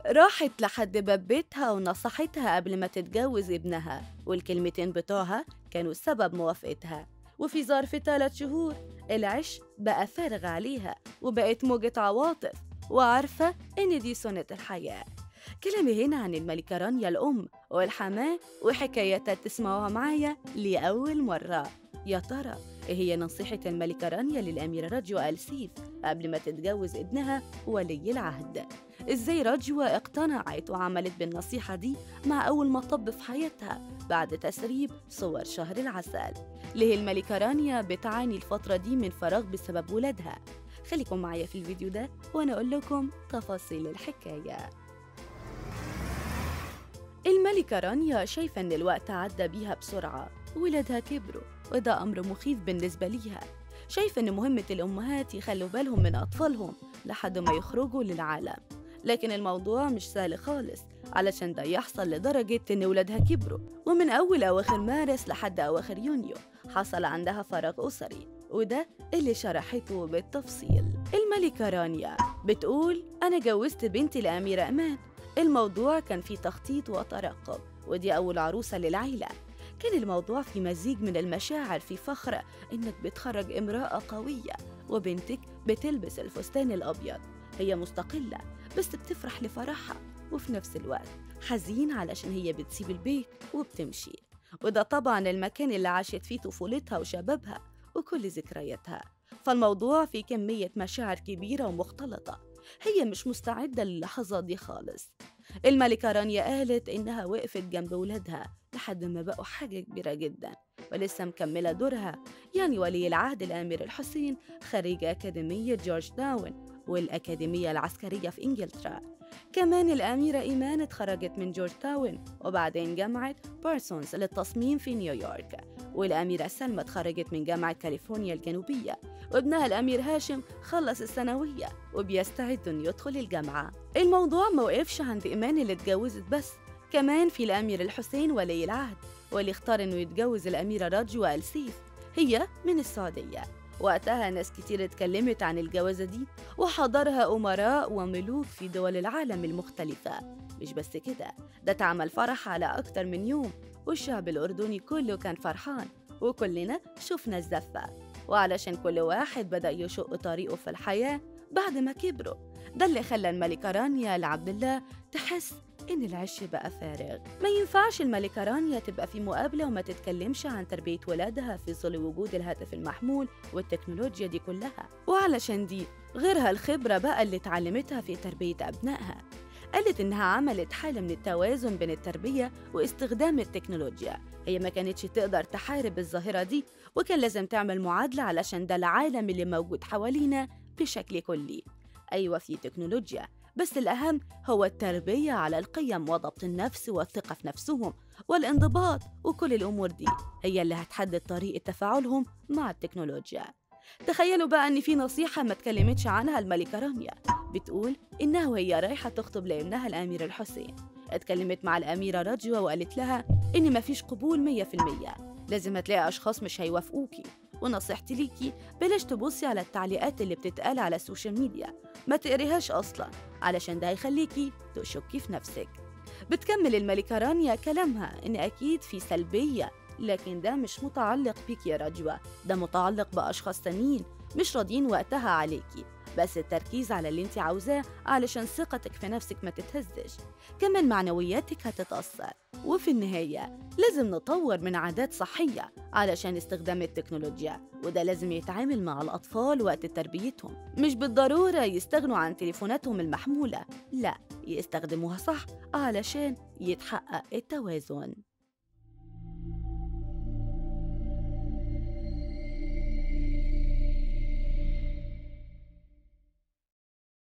راحت لحد باب بيتها ونصحتها قبل ما تتجوز ابنها والكلمتين بتوعها كانوا السبب موافقتها وفي ظرف ثلاث شهور العش بقى فارغ عليها وبقت موجة عواطف وعارفة إن دي سنة الحياة كلامي هنا عن الملكة رانيا الأم والحماة وحكاياتها تسمعوها معايا لأول مرة يا ترى إيه هي نصيحة الملكة رانيا للأميرة رجوة آل سيف قبل ما تتجوز ابنها ولي العهد إزاي رجوة اقتنعت وعملت بالنصيحة دي مع أول مطب في حياتها بعد تسريب صور شهر العسل ليه الملكة رانيا بتعاني الفترة دي من فراغ بسبب ولادها خليكم معايا في الفيديو ده وأنا أقول لكم تفاصيل الحكاية الملكة رانيا شايفة إن الوقت عدى بيها بسرعة ولادها كبروا وده أمر مخيف بالنسبة ليها شايفة إن مهمة الأمهات يخلوا بالهم من أطفالهم لحد ما يخرجوا للعالم لكن الموضوع مش سهل خالص علشان ده يحصل لدرجة إن ولادها كبروا ومن أول أواخر مارس لحد أواخر يونيو حصل عندها فراغ أسري وده اللي شرحته بالتفصيل الملكة رانيا بتقول أنا جوزت بنتي لأميرة أمان الموضوع كان فيه تخطيط وترقب ودي أول عروسة للعيلة كان الموضوع في مزيج من المشاعر في فخر إنك بتخرج امرأة قوية وبنتك بتلبس الفستان الأبيض هي مستقلة بس بتفرح لفرحها وفي نفس الوقت حزين علشان هي بتسيب البيت وبتمشي وده طبعا المكان اللي عاشت فيه طفولتها وشبابها وكل ذكرياتها فالموضوع فيه كمية مشاعر كبيرة ومختلطة هي مش مستعدة للحظة دي خالص الملكة رانيا قالت إنها وقفت جنب ولادها لحد ما بقوا حاجة كبيرة جدا ولسه مكملة دورها يعني ولي العهد الأمير الحسين خريج أكاديمية جورج داون والأكاديمية العسكرية في إنجلترا كمان الأميرة إيمان اتخرجت من جورج تاون وبعدين جامعة بارسونز للتصميم في نيويورك والأميرة سلمى اتخرجت من جامعة كاليفورنيا الجنوبية وابنها الأمير هاشم خلص الثانوية وبيستعد إنه يدخل الجامعة الموضوع موقفش عند إيمان اللي اتجوزت بس كمان في الأمير الحسين ولي العهد واللي اختار إنه يتجوز الأميرة رجوة آل سيف هي من السعودية وقتها ناس كتير اتكلمت عن الجوازة دي وحضرها أمراء وملوك في دول العالم المختلفة مش بس كده ده اتعمل فرح على أكتر من يوم والشعب الأردني كله كان فرحان وكلنا شفنا الزفة وعلشان كل واحد بدأ يشق طريقه في الحياة بعد ما كبروا ده اللي خلى الملكة رانيا لعبد الله تحس إن العش بقى فارغ ما ينفعش الملكة رانيا تبقى في مقابلة وما تتكلمش عن تربية ولادها في ظل وجود الهاتف المحمول والتكنولوجيا دي كلها وعلشان دي غيرها الخبرة بقى اللي اتعلمتها في تربية أبنائها قالت إنها عملت حالة من التوازن بين التربية واستخدام التكنولوجيا هي ما كانتش تقدر تحارب الظاهرة دي وكان لازم تعمل معادلة علشان ده العالم اللي موجود حوالينا بشكل كلي أيوة في تكنولوجيا بس الأهم هو التربية على القيم وضبط النفس والثقة في نفسهم والانضباط وكل الأمور دي هي اللي هتحدد طريقة تفاعلهم مع التكنولوجيا تخيلوا بقى إن في نصيحة ما اتكلمتش عنها الملكة رانيا بتقول إنها وهي رايحة تخطب لابنها الأمير الحسين اتكلمت مع الأميرة رجوة وقالت لها إن مفيش قبول مية في المية لازم هتلاقي أشخاص مش هيوافقوكي ونصيحتي ليكي بلاش تبصي على التعليقات اللي بتتقال على السوشيال ميديا ما تقريهاش أصلا علشان ده هيخليكي تشكي في نفسك بتكمل الملكة رانيا كلامها إن أكيد في سلبية لكن ده مش متعلق بيك يا رجوة ده متعلق بأشخاص تانيين مش راضيين وقتها عليكي بس التركيز على اللي انت عاوزاه علشان ثقتك في نفسك ما تتهزش كمان معنوياتك هتتأثر وفي النهاية لازم نطور من عادات صحية علشان استخدام التكنولوجيا وده لازم يتعامل مع الأطفال وقت تربيتهم مش بالضرورة يستغنوا عن تليفوناتهم المحمولة لا يستخدموها صح علشان يتحقق التوازن